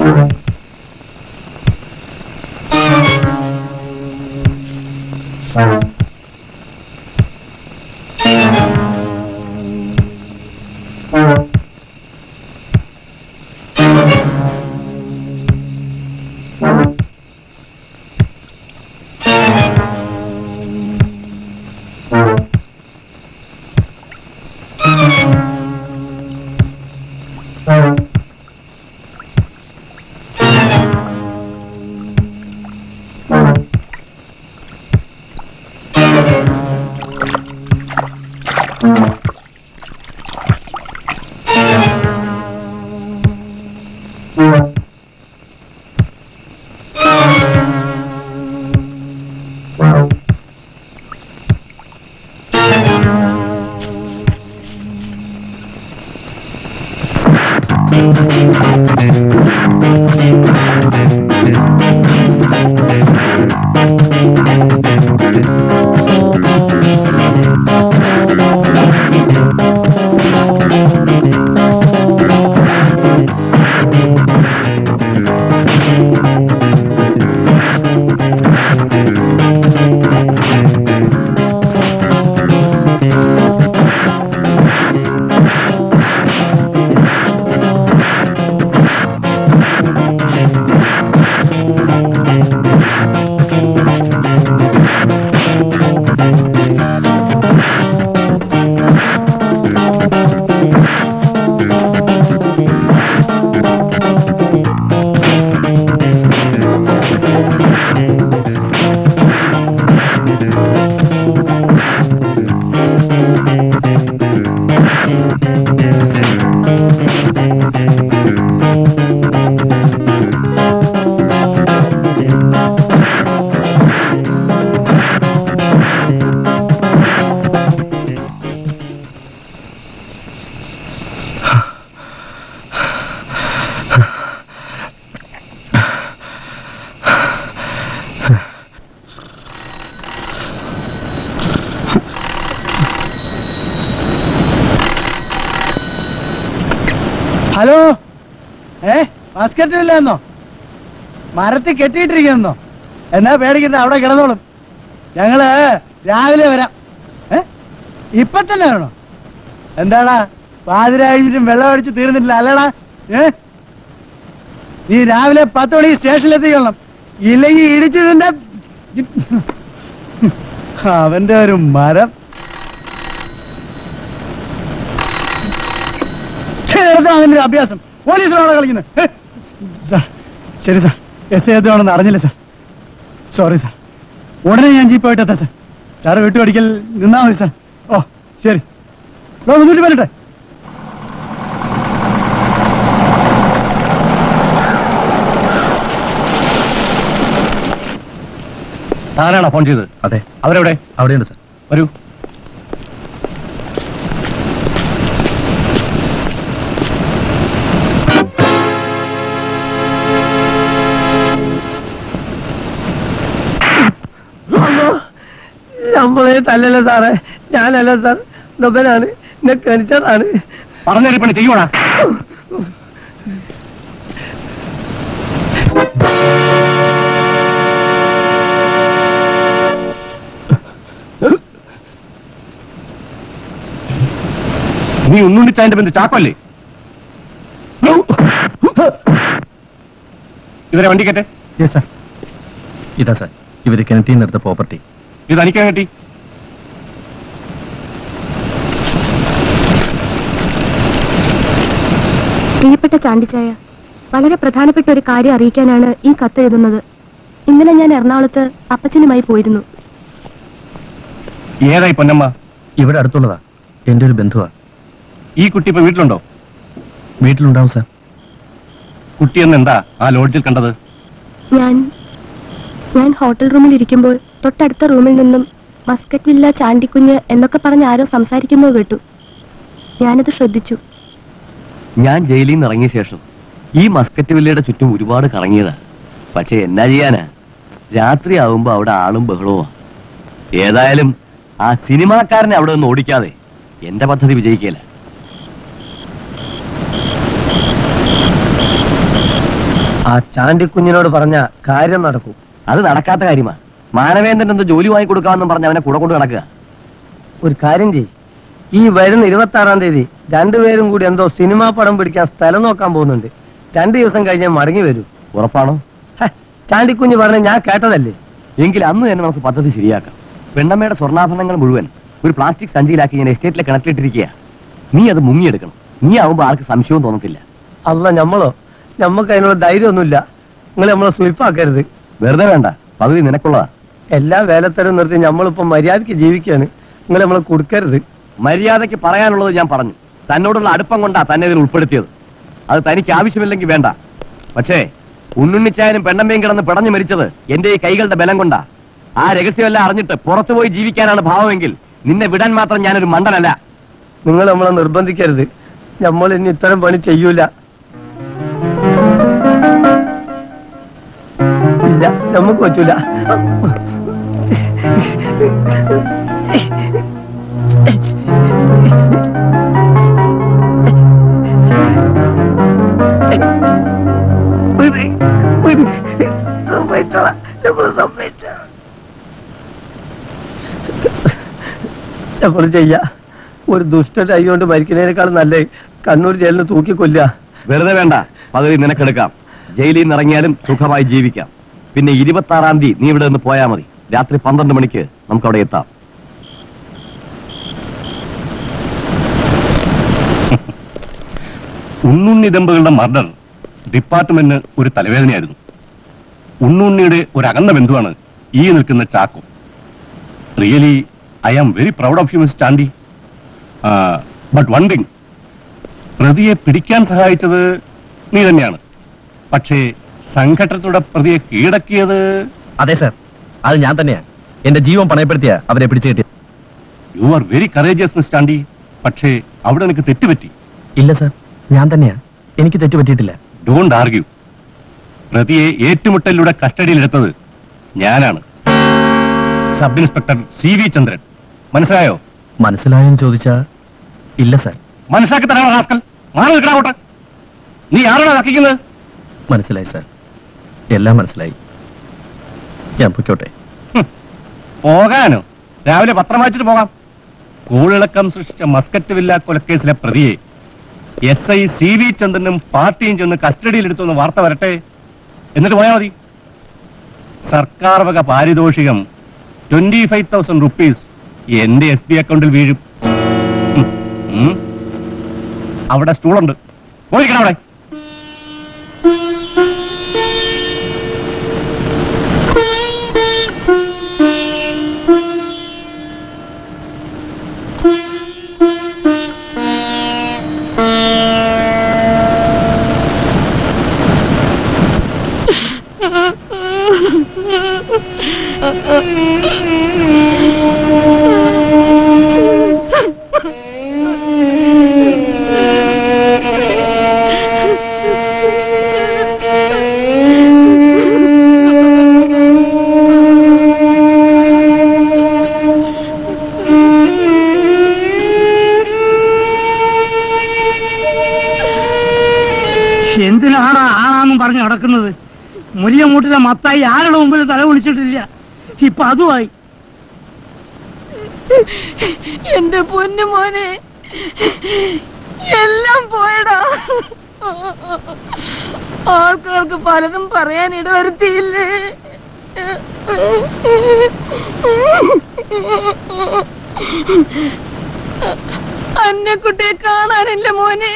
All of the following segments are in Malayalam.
ഹലോ ഏ ബാസ്കറ്റ് ഇല്ലെന്നോ മരത്തിൽ കെട്ടിയിട്ടിരിക്കുന്നോ എന്നാ പേടിക്കണ്ട അവിടെ കിടന്നോളും ഞങ്ങള് രാവിലെ വരാം ഏ ഇപ്പൊ തന്നെ വരണോ എന്താടാ പാതിരാഴ്ചയും വെള്ളം അടിച്ച് തീർന്നിട്ടില്ല അല്ലടാ ഏ നീ രാവിലെ പത്ത് മണിക്ക് സ്റ്റേഷനിൽ എത്തിക്കൊള്ളണം ഇല്ലെങ്കിൽ ഇടിച്ചതിന്റെ അവന്റെ ഒരു മരം ചേർത്ത് അങ്ങനെ ഒരു അഭ്യാസം പോലീസിനോട് കളിക്കുന്നത് ഏ? സാർ ശരി സാർ എസ് ഐ എത്തുവാണെന്ന് അറിഞ്ഞില്ല സാർ സോറി സാർ ഉടനെ ഞാൻ ജീപ്പ് പോയിട്ട് എത്താം സാർ സാറ് വിട്ടുപടിക്കൽ നിന്നാ മതി സാർ ഓ ശരി ദോ, മുന്നൂറ്റി വരട്ടെ താനാണോ ഫോൺ ചെയ്തത് അതെ അവരെവിടെ അവിടെയുണ്ട് സാർ വരൂ നമ്മളെ തല്ലല്ല സാറേ ഞാനല്ല സാർ നൊബനാണ് എന്നെ കനിച്ചതാണ് പറഞ്ഞ ചെയ്യൂടാ നീ ഉണ്ണുണ്ണിച്ചായന്റെ ബന്ധു ചാക്കോല്ലേ ഇവരെ വണ്ടിക്കട്ടെ യെസ് സാർ ഇതാ സാർ ഇവര് കിണറ്റിൽ നിന്ന് എടുത്ത പ്രോപ്പർട്ടി ഇത് അനിക്കാൻ കിട്ടി പ്രിയപ്പെട്ട ചാണ്ടിച്ചായ വളരെ പ്രധാനപ്പെട്ട ഒരു കാര്യം അറിയിക്കാനാണ് ഈ കത്ത് എഴുതുന്നത് ഇന്നലെ ഞാൻ എറണാകുളത്ത് അപ്പച്ചനുമായി പോയിരുന്നു ഏതായി പൊന്നമ്മ ഇവിടെ അടുത്തുള്ളതാ എന്റെ ഒരു ബന്ധുവാ ഈ കുട്ടി ഇപ്പൊ വീട്ടിലുണ്ടോ വീട്ടിലുണ്ടാവും സാർ കുട്ടിയെന്ന് എന്താ ആ ലോഡ്ജിൽ കണ്ടത് ഞാൻ ഞാൻ ഹോട്ടൽ റൂമിൽ ഇരിക്കുമ്പോൾ തൊട്ടടുത്ത റൂമിൽ നിന്നും മസ്കറ്റ് വില്ല ചാണ്ടിക്കുഞ്ഞ് എന്നൊക്കെ പറഞ്ഞ് ആരോ സംസാരിക്കുന്നത് കേട്ടു ഞാനത് ശ്രദ്ധിച്ചു ഞാൻ ജയിലിൽ നിന്ന് ഇറങ്ങിയ ശേഷം ഈ മസ്കറ്റ് വില്ലയുടെ ചുറ്റും ഒരുപാട് കറങ്ങിയതാ പക്ഷെ എന്നാ ചെയ്യാനാ രാത്രി ആവുമ്പോ അവിടെ ആളും ബഹളവുമാ ഏതായാലും ആ സിനിമാക്കാരനെ അവിടെ നിന്ന് ഓടിക്കാതെ എന്റെ പദ്ധതി വിജയിക്കില്ല ആ ചാണ്ടിക്കുഞ്ഞിനോട് പറഞ്ഞ കാര്യം നടക്കും അത് നടക്കാത്ത കാര്യമാ മാനവേന്ദ്രൻ എന്തോ ജോലി വാങ്ങി കൊടുക്കാമെന്നും പറഞ്ഞ് അവനെ കൂടെ കൊണ്ട് നടക്കുക ഒരു കാര്യം ചെയ് ഈ വരുന്ന ഇരുപത്തി ആറാം തീയതി രണ്ടുപേരും കൂടി എന്തോ സിനിമാ പടം പിടിക്കാൻ സ്ഥലം നോക്കാൻ പോകുന്നുണ്ട് രണ്ടു ദിവസം കഴിഞ്ഞ് മടങ്ങി വരൂ ഉറപ്പാണോ ഹ, ചാണ്ടിക്കുഞ്ഞ് പറഞ്ഞ ഞാൻ കേട്ടതല്ലേ എങ്കിൽ അന്ന് തന്നെ നമുക്ക് പദ്ധതി ശരിയാക്കാം പെണ്ണമ്മയുടെ സ്വർണ്ണാഭരണങ്ങൾ മുഴുവൻ ഒരു പ്ലാസ്റ്റിക് സഞ്ചിയിലാക്കി ഞാൻ എസ്റ്റേറ്റിലെ കിണറ്റിലിട്ടിരിക്കുക നീ അത് മുങ്ങിയെടുക്കണം നീ ആവുമ്പോ ആർക്ക് സംശയവും തോന്നത്തില്ല അല്ല ഞമ്മളോ ഞമ്മക്ക് അതിനുള്ള ധൈര്യമൊന്നുമില്ല നിങ്ങൾ നമ്മളെ സുയിപ്പാക്കരുത് വെറുതെ വേണ്ട പദ്ധതി നിനക്കുള്ളതാ എല്ലാ വേലത്തരം നിർത്തി നമ്മളിപ്പോ മര്യാദക്ക് ജീവിക്കാണ് നിങ്ങൾ നമ്മളെ കൊടുക്കരുത് മര്യാദയ്ക്ക് പറയാനുള്ളത് ഞാൻ പറഞ്ഞു തന്നോടുള്ള അടുപ്പം കൊണ്ടാ തന്നെ ഇതിൽ ഉൾപ്പെടുത്തിയത് അത് തനിക്ക് ആവശ്യമില്ലെങ്കിൽ വേണ്ട പക്ഷേ ഉണ്ണുണ്ണിച്ചായനും പെണ്ണമ്മയും കിടന്ന് പിടഞ്ഞു മരിച്ചത് എന്റെ ഈ കൈകളുടെ ബലം കൊണ്ടാ ആ രഹസ്യമെല്ലാം അറിഞ്ഞിട്ട് പുറത്തുപോയി ജീവിക്കാനാണ് ഭാവമെങ്കിൽ നിന്നെ വിടാൻ മാത്രം ഞാനൊരു മണ്ടനല്ല നിങ്ങൾ നമ്മളെ നിർബന്ധിക്കരുത് നമ്മൾ ഇനി ഇത്തരം പണി ചെയ്യൂല ഇല്ല നമുക്ക് പറ്റൂല സമ്മതിച്ചോളാം നമ്മൾ സമ്മതിച്ചോളാം നമ്മൾ ചെയ്യാ ഒരു ദുഷ്ടൻ കൈകൊണ്ട് മരിക്കുന്നതിനേക്കാൾ നല്ല കണ്ണൂർ ജയിലിന് തൂക്കിക്കൊല്ലുക വെറുതെ വേണ്ട പകുതി നിനക്കെടുക്കാം ജയിലിൽ നിന്ന് ഇറങ്ങിയാലും സുഖമായി ജീവിക്കാം പിന്നെ ഇരുപത്തി ആറാം തീയതി നീ ഇവിടെ നിന്ന് പോയാൽ മതി രാത്രി പന്ത്രണ്ട് മണിക്ക് നമുക്ക് അവിടെ എത്താം ഉണ്ണുണ്ണി ദമ്പതികളുടെ മർഡർ ഡിപ്പാർട്ട്മെന്റിന് ഒരു തലവേദനയായിരുന്നു ഉണ്ണുണ്ണിയുടെ ഒരു അകന്ന ബന്ധുവാണ് ഈ നിൽക്കുന്ന Chacko really I am very proud of you miss Chandy but one thing പ്രതിയെ പിടിക്കാൻ സഹായിച്ചത് നീ തന്നെയാണ് പക്ഷേ സംഘട്ടനത്തോടെ പ്രതിയെ കീഴടക്കിയത് അതെ സാർ അത് ഞാൻ തന്നെയാണ് എന്റെ ജീവൻ പണയപ്പെടുത്തിയ അവരെ പിടിച്ചു കിട്ടിയത് you are very courageous miss Chandy പക്ഷേ അവിടെ എനിക്ക് തെറ്റുപറ്റി ഇല്ല സാർ ഞാൻ തന്നെയാ എനിക്ക് തെറ്റുപറ്റിയിട്ടില്ല ഡോണ്ട് ആർഗ്യൂ പ്രതിയെ ഏറ്റുമുട്ടലിലൂടെ കസ്റ്റഡിയിലെടുത്തത് ഞാനാണ് sub inspector C V Chandran മനസ്സിലായോ മനസ്സിലായെന്ന് ചോദിച്ചാ ഇല്ല സാർ മനസ്സിലാക്കി തരാണോ റാസ്കൽ മാറി നിൽക്കണോട്ടെ നീ ആരാണോ തക്കിക്കുന്നത് മനസ്സിലായി സാർ എല്ലാം മനസ്സിലായി ഞാൻ പൊയ്ക്കോട്ടെ പോകാനോ രാവിലെ പത്രം വായിച്ചിട്ട് പോകാം കൂളിളക്കം സൃഷ്ടിച്ച മസ്കറ്റ് വില്ല കൊലക്കേസിലെ പ്രതിയെ എസ് ഐ സി വി ചന്ദ്രനും പാർട്ടിയും ചെന്ന് കസ്റ്റഡിയിലെടുത്തുന്ന വാർത്ത വരട്ടെ എന്നിട്ട് പോയാൽ മതി സർക്കാർ വക പാരിതോഷികം ട്വന്റി ഫൈവ് തൗസൻഡ് റുപ്പീസ് എന്റെ എസ് ബി അക്കൗണ്ടിൽ വീഴും ഉം, ഉം. അവിടെ സ്റ്റൂളുണ്ട് പോയിരിക്കണം അവിടെ എന്തിനാണ് ആളാന്നും പറഞ്ഞു നടക്കുന്നത് മുരിയമൂട്ടിലെ മത്തായി ആരുടെ മുമ്പിൽ തല വിളിച്ചിട്ടില്ല ഇപ്പൊ അതുമായി എന്റെ പൊന്നു മോനെ എല്ലാം പോയടാ ആൾക്കാർക്ക് പലതും പറയാൻ ഇടവരുത്തിയില്ലേ അന്നക്കുട്ടിയെ കാണാനില്ല മോനെ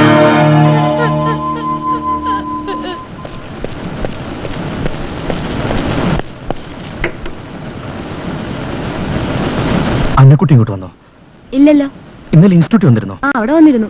അന്നക്കുട്ടി ഇങ്ങോട്ട് വന്നോ ഇല്ലല്ലോ ഇന്നലെ ഇൻസ്റ്റിറ്റ്യൂട്ട് വന്നിരുന്നോ ആ അവിടെ വന്നിരുന്നു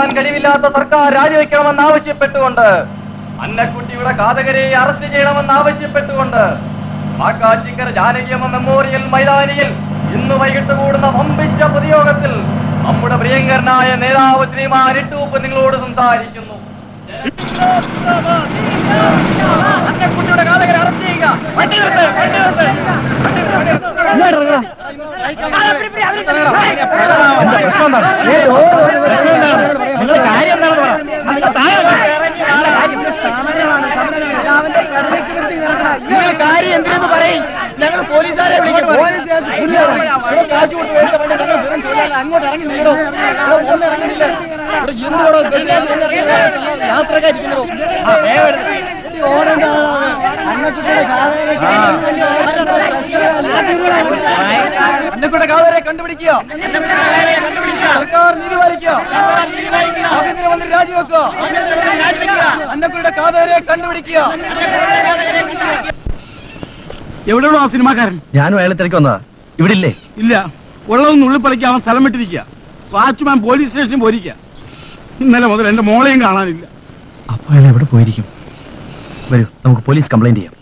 നടത്താൻ കഴിവില്ലാത്ത സർക്കാർ രാജിവെക്കണമെന്ന് ആവശ്യപ്പെട്ടുകൊണ്ട് അന്നക്കുട്ടിയുടെ ഘാതകരെ അറസ്റ്റ് ചെയ്യണമെന്ന് ആവശ്യപ്പെട്ടുകൊണ്ട് കാക്കാച്ചിങ്കര ജാനകിയമ്മ മെമ്മോറിയൽ മൈതാനിയിൽ ഇന്ന് വൈകിട്ട് കൂടുന്ന വമ്പിച്ച പൊതുയോഗത്തിൽ നമ്മുടെ പ്രിയങ്കരനായ നേതാവ് ശ്രീമാൻ ഇട്ടൂപ്പ് നിങ്ങളോട് സംസാരിക്കുന്നു അന്നക്കുട്ടിയുടെ ഘാതകരെ അറസ്റ്റ് ചെയ്യുക വണ്ടി നിർത്ത്, വണ്ടി നിർത്ത്. നിങ്ങളുടെ കാര്യം എന്താണെന്ന് പറ നിങ്ങൾ താഴെ വാ. കാര്യം എന്തിനെന്ന് പറയും ഞങ്ങൾ പോലീസുകാരെ വിളിക്കും കാശ് കൊടുത്ത് മേടിച്ച പണ്ട് ഞങ്ങൾ വെറും തൊഴിലാളി അങ്ങോട്ട് ഇറങ്ങി നിന്നോ ഒന്നും ഇറങ്ങുന്നില്ല ഇവിടെ എന്തുകൂടോ യാത്രക്കാരിക്കുന്നതോ അന്നക്കൂടെ കാതരെ കണ്ടുപിടിക്കോ സർക്കാർ നീതി പാലിക്കോ ആഭ്യന്തരമന്ത്രി രാജിവെക്കോ അന്നക്കൂടെ കാതരെ കണ്ടുപിടിക്കോ എവിടെയുള്ള ആ സിനിമാക്കാരൻ ഞാനും അയാളെ തിരക്ക് വന്നതാ ഇവിടെ ഇല്ലേ ഇല്ല ഉള്ളതൊന്നും ഉള്ളിപ്പറിക്കാൻ അവൻ സ്ഥലം വിട്ടിരിക്കുക വാച്ച്മാൻ പോലീസ് സ്റ്റേഷനിൽ പോയിരിക്കുക ഇന്നലെ മുതൽ എന്റെ മോളെയും കാണാനില്ല അപ്പൊ അയാൾ എവിടെ പോയിരിക്കും വരൂ നമുക്ക് പോലീസ് കംപ്ലൈന്റ് ചെയ്യാം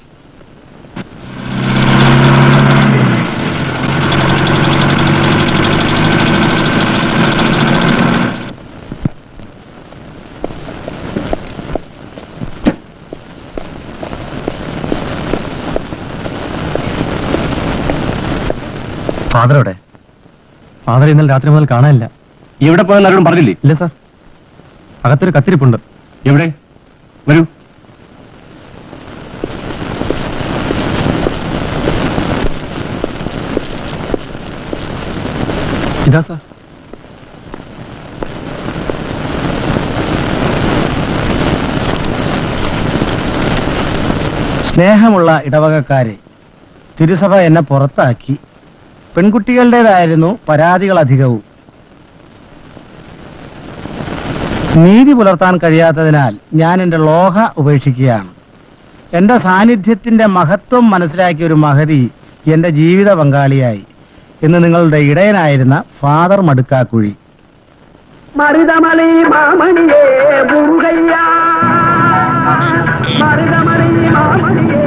ഫാദർ എവിടെ ഫാദർ ഇന്നലെ രാത്രി മുതൽ കാണാനില്ല എവിടെ പോയെന്ന് ആരോടും പറഞ്ഞില്ലേ ഇല്ല സാർ അകത്തൊരു കത്തിരിപ്പുണ്ട് എവിടെ വരൂ ഇതാ സാർ സ്നേഹമുള്ള ഇടവകക്കാരെ തിരുസഭ എന്നെ പുറത്താക്കി പെൺകുട്ടികളുടേതായിരുന്നു പരാതികൾ അധികവും നീതി പുലർത്താൻ കഴിയാത്തതിനാൽ ഞാൻ എൻ്റെ ലോഹ ഉപേക്ഷിക്കുകയാണ് എൻ്റെ സാന്നിധ്യത്തിൻ്റെ മഹത്വം മനസ്സിലാക്കിയ ഒരു മഹതി എൻ്റെ ജീവിത പങ്കാളിയായി ഇന്ന് നിങ്ങളുടെ ഇടയനായിരുന്ന ഫാദർ മടുക്കാക്കുഴി மருதமலை மாமணியே முருகையா மருதமலை மாமணியே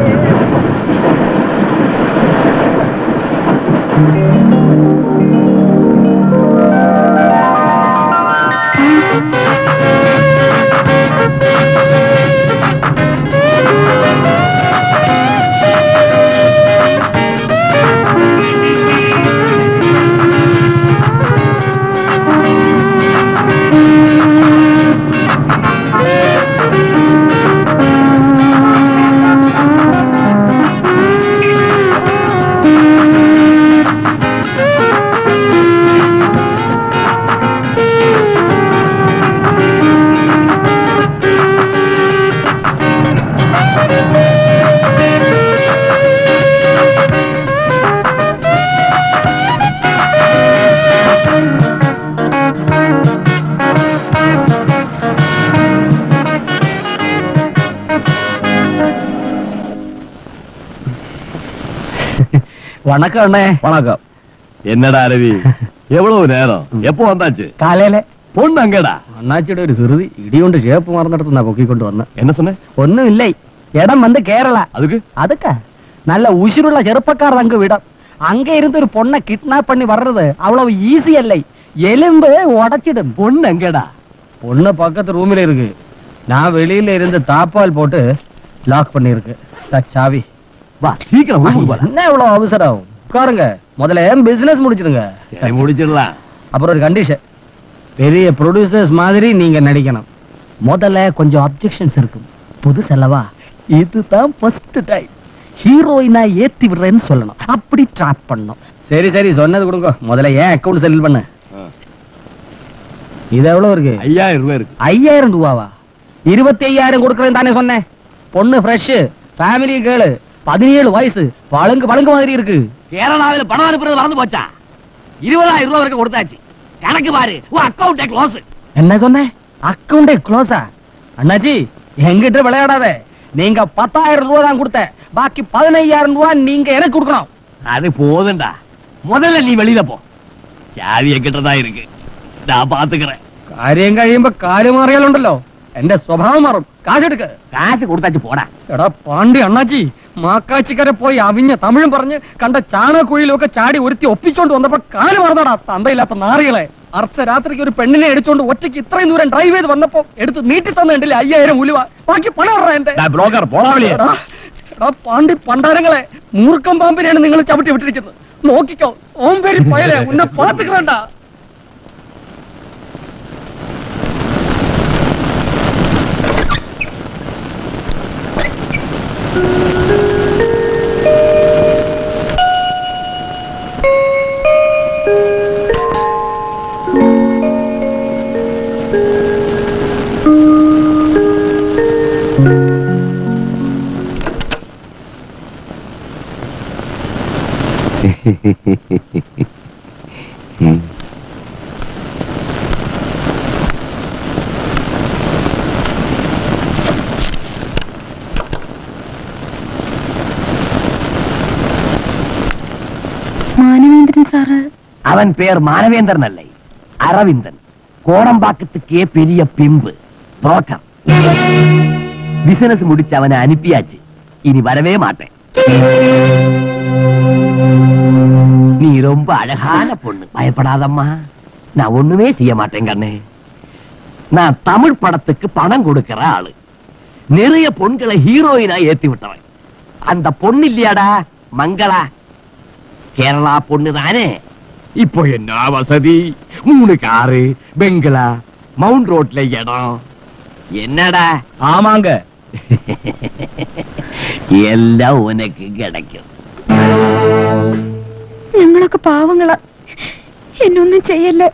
வணக்கம் அண்ணே வணக்கம் என்னடா ரவி எவ்வளவு நேரம் எப்போ வந்தாச்சு കാലയിലെ பொண்ணு அங்கடா അണ്ണാച്ചിയുടെ ഒരു ചെറുതി ഇടികൊണ്ട് ഷേപ്പ് മാറുന്നിടത്തുനിന്നാ പൊക്കിക്കൊണ്ട് വന്ന് என்ன சொன்ன ഒന്നുമില്ല ഇടം വന്ന് കേരള அதுக்கு அதுக்க நல்ல உசுருள்ள செருப்பக்காரர் அங்க விடம் அங்க இருந்து ஒரு பொண்ணை கிட்னாப் பண்ணி வர்றது அவ்வளவு ஈஸி இல்லை எலும்பு உடைச்சிடும் பொண்ணு அங்கடா பொண்ணு பக்கத்து ரூமில் இருக்கு நான் வெளியில இருந்து தாப்பால் போட்டு லாக் பண்ணிருக்கு தட் சாவி வா சீக்கிரம் ரூமுக்கு போலாம் என்ன இவ்வளவு அவசரம் உட்காருங்க முதல்ல பிசினஸ் முடிச்சிடுங்க சரி முடிச்சிடலாம் அப்புறம் ஒரு கண்டிஷன் பெரிய ப்ரொடியூசர்ஸ் மாதிரி நீங்க நடிக்கணும் முதல்ல கொஞ்சம் அப்ஜெக்ஷன்ஸ் இருக்கும் புது செலவா இதுதான் ஃபர்ஸ்ட் டைம் ஹீரோயினா ஏத்தி விடுறேன்னு சொல்லணும் அப்படி ட்ராப் பண்ணணும் சரி சரி சொன்னது கொடுங்க முதல்ல ஏன் அக்கவுண்ட் செட்டில் பண்ணு இது எவ்வளவு இருக்கு ஐயாயிரம் ரூபாய் இருக்கு ஐயாயிரம் ரூபாவா இருபத்தி ஐயாயிரம் கொடுக்குறேன் தானே சொன்னேன் பொண்ணு ஃப்ரெஷ் ஃபேமிலி கேளு பதினேழு வயசு பழுங்கு பழுங்கு மாதிரி இருக்கு கேரளாவில பணம் அனுப்புறது மறந்து போச்சா இருபதாயிரம் ரூபாய் வரைக்கும் கொடுத்தாச்சு கணக்கு பாரு உன் அக்கௌண்ட் க்ளோஸ் என்ன சொன்னேன் அக்கவுண்டே க்ளோஸா அண்ணாச்சி எங்கிட்ட விளையாடாத நீங்க பத்தாயிரம் ரூபா தான் கொடுத்த பாக்கி பதினையாயிரம் ரூபா நீங்க எனக்கு கொடுக்கணும் அது போதும்டா முதல்ல நீ வெளியில போ சாவி என்கிட்ட தான் இருக்கு நான் பாத்துக்கிறேன் കാര്യം കഴിയുമ്പോ കാല് മാറിയാലുണ്ടല്ലോ എന്റെ സ്വഭാവം മാറും കാശെടുക്ക് കാശ് കൊടുത്താച്ച് പോടാ എടാ പാണ്ടി അണ്ണാച്ചി മാക്കാച്ചിക്കരെ പോയി അവിഞ്ഞ തമിഴും പറഞ്ഞ് കണ്ട ചാണകക്കുഴിയിലൊക്കെ ചാടി ഒരുത്തി ഒപ്പിച്ചോണ്ട് വന്നപ്പോ കാല് മറന്നടാ തന്തയില്ലാത്ത നാറികളെ അർദ്ധരാത്രിക്ക് ഒരു പെണ്ണിനെ എടുത്തോണ്ട് ഒറ്റയ്ക്ക് ഇത്രയും ദൂരം ഡ്രൈവ് ചെയ്ത് വന്നപ്പോ എടുത്ത് നീട്ടി തന്നിട്ടില്ലേ അയ്യായിരം ഉലുവ ബാക്കി പണം ഇടറാ എന്റെ ബ്ലോഗർ പോളാവളിയെ എടാ, എടാ പാണ്ടി പണ്ടാരങ്ങളെ മൂർക്കം പാമ്പിനെയാണ് നിങ്ങൾ ചവിട്ടി വിട്ടിരിക്കുന്നത് നോക്കിക്കോ സോംപേരി പയലെ ഉന്നെ പാത്തുക്കണ്ട മാനവേന്ദ്രൻ സാറ് அவன் பேர் மானவேந்திரன் அல்லை அரவிந்தன் கோடம்பாக்கத்துக்கே பெரிய பிம்பு புரோக்கர் பிசினஸ் முடிச்சு அவனை அனுப்பியாச்சு இனி வரவே மாட்டேன் நீ ரொம்ப அழகான பொண்ணு பயப்படாதம்மா நான் ஒண்ணுமே செய்ய மாட்டேன் கண்ணு நான் தமிழ் படத்துக்கு பணம் கொடுக்கிற ஆளு நிறைய பொண்களை ஹீரோயினா ஏத்தி விட்டவன் அந்த பொண்ணு இல்லையாடா மங்களா கேரளா பொண்ணு தானே இப்போ என்ன வசதி மூணு காரு பெங்களா மவுண்ட் ரோட்ல இடம் என்னடா ആമാങ്ക எல்லாம் உனக்கு கிடைக்கும் ഞങ്ങളൊക്കെ പാവങ്ങളാ എന്നൊന്നും ചെയ്യല്ലേ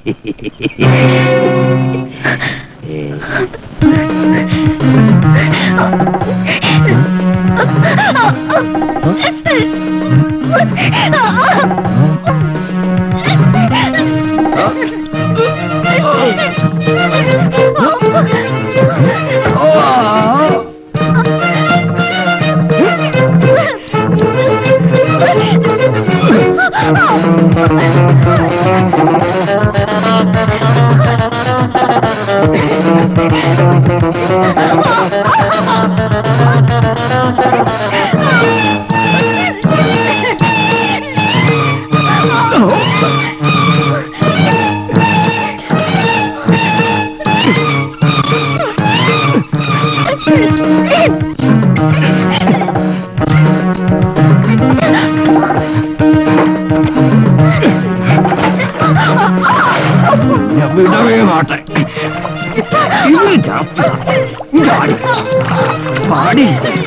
விடவே மாட்டேன் இன்னும் ஜாஸ்தி இங்க ஆடி பாடி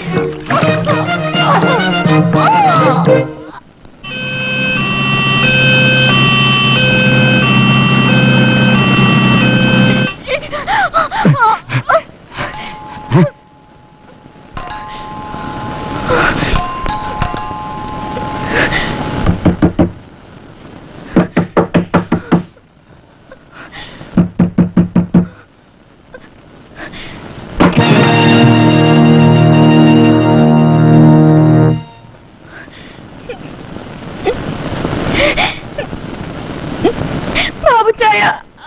ബാബുച്ചായ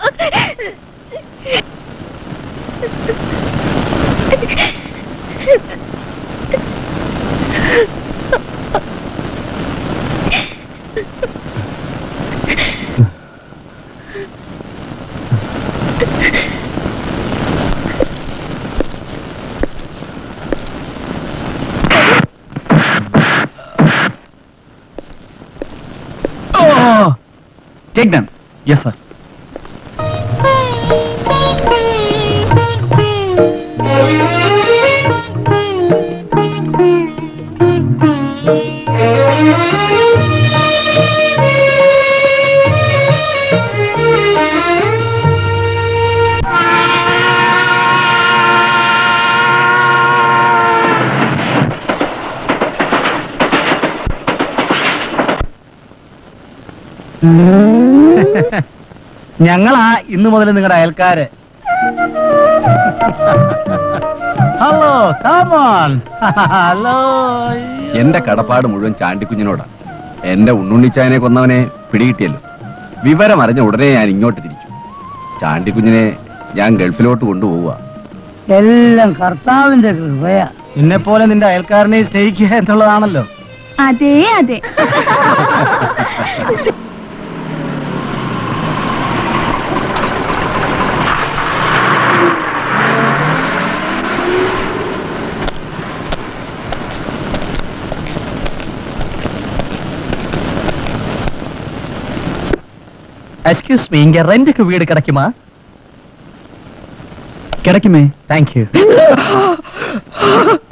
Take them. Yes, sir. ഞങ്ങളാ ഇന്നു മുതൽ നിങ്ങളുടെ അയൽക്കാര് ഹലോ കാമോൺ ഹലോ എന്റെ കടപ്പാട് മുഴുവൻ ചാണ്ടിക്കുഞ്ഞിനോടാ എന്റെ ഉണ്ണുണ്ണിച്ചായനെ കൊന്നവനെ പിടികിട്ടിയല്ലോ വിവരം അറിഞ്ഞ ഉടനെ ഞാൻ ഇങ്ങോട്ട് തിരിച്ചു ചാണ്ടിക്കുഞ്ഞിനെ ഞാൻ ഗൾഫിലോട്ട് കൊണ്ടുപോവുക എല്ലാം കർത്താവിന്റെ കൃപയാ നിന്നെ പോലെ നിന്റെ അയൽക്കാരനെ സ്നേഹിക്കുക എന്നുള്ളതാണല്ലോ അതെ അതെ எஸ்கியூஸ் மீ இங்க ரெண்டுக்கு வீடு கிடைக்குமா கிடைக்குமே தேங்க்யூ